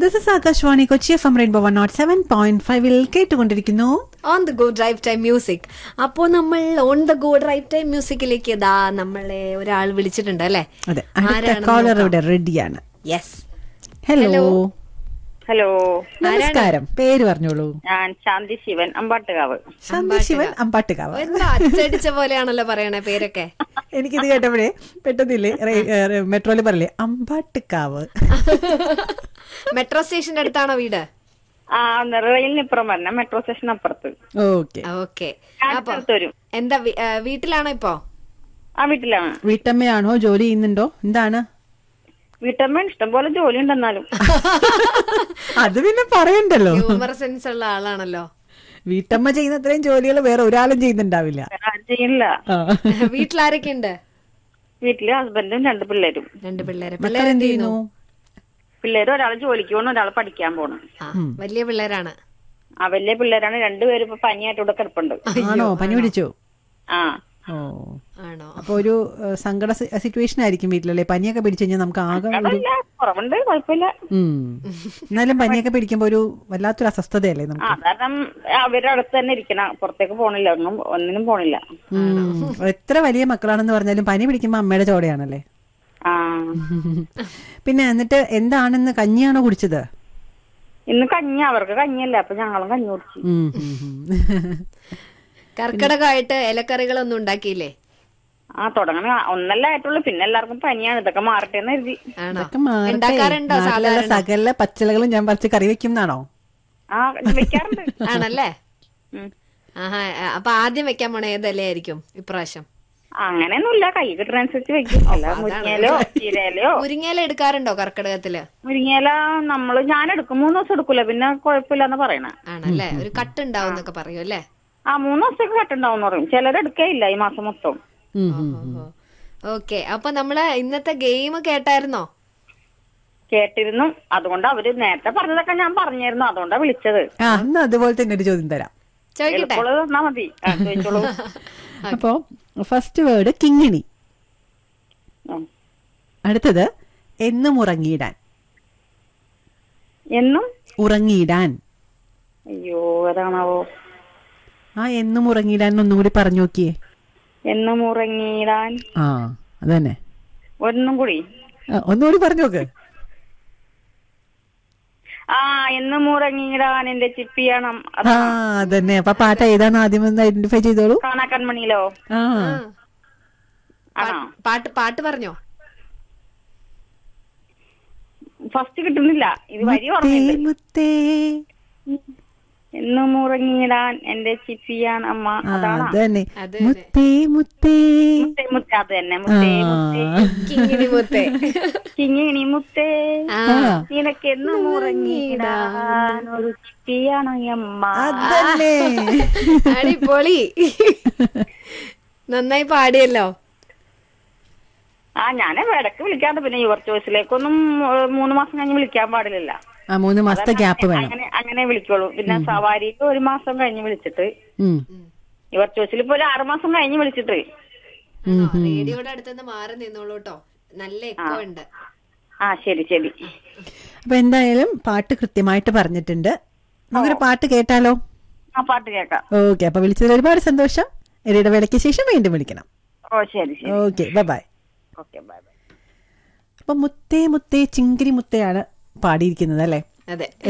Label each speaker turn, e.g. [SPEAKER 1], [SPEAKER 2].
[SPEAKER 1] This is Akashvani Kochi F M rainbow one naught seven point ഫൈവിൽ കേട്ടുകൊണ്ടിരിക്കുന്നു
[SPEAKER 2] on the go drive time music അപ്പോ നമ്മൾ on the go drive time മ്യൂസിക്കിലേക്ക് ഇതാ നമ്മളെ ഒരാൾ വിളിച്ചിട്ടുണ്ട് അല്ലെ
[SPEAKER 1] അതെ അടുത്ത കോളർ ഇവിടെ റെഡിയാണ്
[SPEAKER 2] യെസ്
[SPEAKER 1] ഹലോ
[SPEAKER 3] ഹലോ
[SPEAKER 1] നമസ്കാരം പേര് പറഞ്ഞോളൂ
[SPEAKER 3] ഞാൻ ശാന്തി ശിവൻ അമ്പാട്ടുകാവ്
[SPEAKER 1] ശാന്തി ശിവൻ അമ്പാട്ടുകാവ്
[SPEAKER 2] എന്താ അച്ചടിച്ച പോലെയാണല്ലോ പറയണേ പേരൊക്കെ
[SPEAKER 1] എനിക്കിത് കേട്ടപ്പോഴേ പെട്ടെന്നില്ലേ മെട്രോയില് പറയില്ലേ അമ്പാട്ടുകാവ്
[SPEAKER 2] മെട്രോ സ്റ്റേഷന്റെ അടുത്താണോ വീട്
[SPEAKER 3] ആ റെയിലിനിപ്പുറം വരണം മെട്രോ സ്റ്റേഷൻ അപ്പുറത്ത്
[SPEAKER 1] ഓക്കെ
[SPEAKER 2] ഓക്കെ
[SPEAKER 3] ഞാൻ
[SPEAKER 2] അപ്പൊ
[SPEAKER 3] അടുത്ത് വരും
[SPEAKER 2] എന്താ വീ- ആ, വീട്ടിലാണോ ഇപ്പോ
[SPEAKER 3] ആ വീട്ടിലാണ്
[SPEAKER 1] വീട്ടമ്മയാണോ ജോലി ചെയ്യുന്നുണ്ടോ എന്താണ്
[SPEAKER 3] വീട്ടമ്മ ഇഷ്ടംപോലെ ജോലി ഉണ്ടെന്നാലും
[SPEAKER 1] അത് പിന്നെ പറയണ്ടല്ലോ
[SPEAKER 2] ഹ്യൂമർ സെൻസ് ഉള്ള ആളാണല്ലോ
[SPEAKER 1] വീട്ടമ്മ ചെയ്യുന്ന അത്രയും ജോലികൾ വേറെ ഒരാളും ചെയ്യുന്നുണ്ടാവില്ല
[SPEAKER 3] വേറെ ആരും ചെയ്യില്ല
[SPEAKER 1] ആ.
[SPEAKER 2] വീട്ടിലാരൊക്കെ ഉണ്ട്
[SPEAKER 3] വീട്ടില് ഹസ്ബൻഡും രണ്ട് പിള്ളേരും
[SPEAKER 2] രണ്ട് പിള്ളേരെ
[SPEAKER 1] മക്കൾ
[SPEAKER 2] പിള്ളേർ
[SPEAKER 1] എന്ത് ചെയ്യുന്നു
[SPEAKER 3] പിള്ളേര് ഒരാൾ ജോലിക്ക് പോകണം ഒരാൾ പഠിക്കാൻ പോകണം
[SPEAKER 2] ആ വലിയ പിള്ളേരാണ്
[SPEAKER 3] ആ വലിയ പിള്ളേരാണ് രണ്ടുപേരും ഇപ്പൊ പനിയായിട്ട് ഇവിടെ കിടപ്പുണ്ട്
[SPEAKER 1] ആണോ പനി പിടിച്ചോ
[SPEAKER 3] ആ
[SPEAKER 1] ഓ
[SPEAKER 2] ആണോ
[SPEAKER 1] അപ്പൊ ഒരു ഏഹ്, സങ്കട സിറ്റുവേഷൻ ആയിരിക്കും വീട്ടിലല്ലേ പനിയൊക്കെ പിടിച്ചു കഴിഞ്ഞാൽ നമുക്ക് ആകെ ഒരു
[SPEAKER 3] അതല്ല കുറവുണ്ട് കുഴപ്പമില്ല
[SPEAKER 1] ഉം. എന്നാലും പനിയൊക്കെ പിടിക്കുമ്പോ ഒരു വല്ലാത്തൊരു അസ്വസ്ഥതയല്ലേ
[SPEAKER 3] ആ
[SPEAKER 1] നമുക്ക്
[SPEAKER 3] കാരണം അവരുടെ അടുത്ത് തന്നെ ഇരിക്കണം പുറത്തേക്ക് പോണില്ല ഒന്നും ഒന്നിനും പോണില്ല
[SPEAKER 1] ഉം. എത്ര വലിയ മക്കളാണെന്ന് പറഞ്ഞാലും പനി പിടിക്കുമ്പോ അമ്മയുടെ ചോടയാണല്ലേ
[SPEAKER 3] ആ
[SPEAKER 1] പിന്നെ എന്നിട്ട് എന്താണെന്ന് കഞ്ഞിയാണോ കുടിച്ചത്
[SPEAKER 3] ഇന്ന് കഞ്ഞി അവർക്ക് കഞ്ഞിയല്ല അപ്പൊ ഞങ്ങളും കഞ്ഞി കുടിച്ചു
[SPEAKER 1] ഉം, ഉം, ഉം.
[SPEAKER 2] കർക്കിടകമായിട്ട് ഇലക്കറികളൊന്നും ഉണ്ടാക്കിയില്ലേ
[SPEAKER 3] ആ തുടങ്ങണ ഒന്നല്ല ആയിട്ടുള്ളൂ പിന്നെ എല്ലാവർക്കും പനിയാണ് ഇതൊക്കെ മാറട്ടെ എന്ന് കരുതി
[SPEAKER 2] ആണോ
[SPEAKER 1] ഇതൊക്കെ മാറട്ടെ.
[SPEAKER 2] ഉണ്ടാക്കാറുണ്ടോ
[SPEAKER 1] നാട്ടിലുള്ള
[SPEAKER 2] സാധാരണ
[SPEAKER 1] സകല പച്ചിലകളും ഞാൻ പറിച്ച് കറി വെക്കും എന്നാണോ
[SPEAKER 3] ആ വെക്കാറുണ്ട്
[SPEAKER 2] ആണല്ലേ
[SPEAKER 3] ഉം.
[SPEAKER 2] ആഹാ അപ്പൊ ആദ്യം വെക്കാൻ പോണ ഏതലയായിരിക്കും ഇപ്രാവശ്യം
[SPEAKER 3] അങ്ങനെയൊന്നുമില്ല കൈ കിട്ടുന്നതനുസരിച്ച് വെക്കും അല്ല മുരിങ്ങയിലോ ചീരയിലോ
[SPEAKER 2] മുരിങ്ങയില എടുക്കാറുണ്ടോ കർക്കിടകത്തില്
[SPEAKER 3] മുരിങ്ങയില നമ്മള് ഞാൻ എടുക്കും മൂന്ന് ദിവസം എടുക്കൂല പിന്നെ കുഴപ്പമില്ലെന്ന് പറയണേ
[SPEAKER 2] ആണല്ലേ ഒരു കട്ട് ഉണ്ടാവും എന്നൊക്കെ പറയും അല്ലേ
[SPEAKER 3] ആ മൂന്ന് ദിവസത്തേക്ക് കട്ടുണ്ടാവും പറയും ചിലരെടുക്കേയില്ല ഈ മാസം മൊത്തം
[SPEAKER 1] ഉം, ഉം, ഉം.
[SPEAKER 2] ഓക്കെ അപ്പൊ നമ്മള് ഇന്നത്തെ ഗെയിം കേട്ടായിരുന്നോ
[SPEAKER 3] കേട്ടിരുന്നു അതുകൊണ്ട് അവര് നേരത്തെ പറഞ്ഞതൊക്കെ ഞാൻ പറഞ്ഞായിരുന്നു അതുകൊണ്ടാ വിളിച്ചത്
[SPEAKER 1] ആ എന്നാ അതുപോലെ തന്നെ ഒരു ചോദ്യം തരാം
[SPEAKER 2] ചോദിക്കട്ടെ
[SPEAKER 3] എളുപ്പമുള്ളത് തന്നാ മതി ആ, ചോദിച്ചോളൂ
[SPEAKER 1] അപ്പോ ഫസ്റ്റ് വേർഡ് കിങ്ങിണി
[SPEAKER 3] ഉം.
[SPEAKER 1] അടുത്തത് എന്നും ഉറങ്ങിയിടാൻ
[SPEAKER 3] എന്നും
[SPEAKER 1] ഉറങ്ങിയിടാൻ
[SPEAKER 3] അയ്യോ ഏതാണാവോ
[SPEAKER 1] ആ എന്നും ഉറങ്ങിയിടാൻ ഒന്നും കൂടി പറഞ്ഞു നോക്കിയേ
[SPEAKER 3] എന്നും ഉറങ്ങിയിടാൻ
[SPEAKER 1] ആ അതന്നെ
[SPEAKER 3] ഒന്നും കൂടി
[SPEAKER 1] ആ, ഒന്നുകൂടി പറഞ്ഞു നോക്ക്
[SPEAKER 3] ആ എന്നും ഉറങ്ങിയിടാൻ എന്റെ ചിപ്പിയണം
[SPEAKER 1] ആ അതന്നെ അപ്പൊ പാട്ട് ഏതാന്ന് ആദ്യം ഒന്ന് ഐഡന്റിഫൈ ചെയ്തോളൂ
[SPEAKER 3] കാണാ കൺമണിയിലോ
[SPEAKER 1] ആ
[SPEAKER 3] ആണോ
[SPEAKER 2] പാട്ട് പാട്ട് പറഞ്ഞോ
[SPEAKER 3] ഫസ്റ്റ് കിട്ടുന്നില്ല ഇത് വരി
[SPEAKER 1] മുത്തേ
[SPEAKER 3] ഓർമ്മയുണ്ട്
[SPEAKER 1] മുത്തേ
[SPEAKER 3] എന്നും ഉറങ്ങിയിടാൻ എന്റെ ചിപ്പിയാണ് അമ്മ
[SPEAKER 1] ആ
[SPEAKER 3] അതാണോ
[SPEAKER 1] അതന്നെ
[SPEAKER 2] അത്
[SPEAKER 1] മുത്തേ മുത്തേ
[SPEAKER 3] മുത്തേ മുത്തേ അത് തന്നെ മുത്തേ മുത്തേ
[SPEAKER 1] ആ.
[SPEAKER 2] കിങ്ങിണി മുത്തേ
[SPEAKER 3] ചിങ്ങിണി മുത്തേ
[SPEAKER 2] ആ
[SPEAKER 3] നിനക്ക് എന്നും ഉറങ്ങിയിടാൻ ഒരു ചിപ്പിയാണ് ഈ അമ്മ
[SPEAKER 1] അതന്നെ
[SPEAKER 2] അടിപൊളി നന്നായി പാടിയല്ലോ
[SPEAKER 3] ആ ഞാൻ ഇടയ്ക്ക് വിളിക്കാണ്ട് പിന്നെ യുവർ ചോയ്സിലേക്കൊന്നും ഏഹ്, മൂന്ന് മാസം കഴിഞ്ഞ് വിളിക്കാൻ പാടില്ല
[SPEAKER 1] ആ മൂന്ന് മാസത്തെ ഗ്യാപ്പ് വേണം
[SPEAKER 3] അങ്ങനെ അങ്ങനെ വിളിക്കുള്ളൂ പിന്നെ സവാരിക്ക് ഒരു മാസം കഴിഞ്ഞ് വിളിച്ചിട്ട്
[SPEAKER 1] ഉം.
[SPEAKER 3] യുവർ ചോയ്സിൽ ഇപ്പൊ ഒരു ആറു മാസം കഴിഞ്ഞ് വിളിച്ചിട്ട്
[SPEAKER 1] ഉം, ഉം.
[SPEAKER 2] റേഡിയോയുടെ അടുത്തുനിന്ന് മാറി നിന്നോളൂ കേട്ടോ നല്ല എക്കോ ഉണ്ട്
[SPEAKER 3] ആ ശരി ശരി
[SPEAKER 1] അപ്പൊ എന്തായാലും പാട്ട് കൃത്യമായിട്ട് പറഞ്ഞിട്ടുണ്ട് നമുക്കൊരു പാട്ട് കേട്ടാലോ
[SPEAKER 3] ആ പാട്ട് കേക്കാം
[SPEAKER 1] ഓക്കെ അപ്പൊ വിളിച്ചതിൽ ഒരുപാട് സന്തോഷം ഒരു ഇടവേളയ്ക്ക് ശേഷം വീണ്ടും വിളിക്കണം
[SPEAKER 3] ഓ ശരി ശരി
[SPEAKER 1] okay bye bye
[SPEAKER 3] okay bye bye
[SPEAKER 1] അപ്പൊ മുത്തേ മുത്തേ ചിങ്കിരി മുത്തയാണ് പാടിയിരിക്കുന്നത് അല്ലേ
[SPEAKER 2] അതെ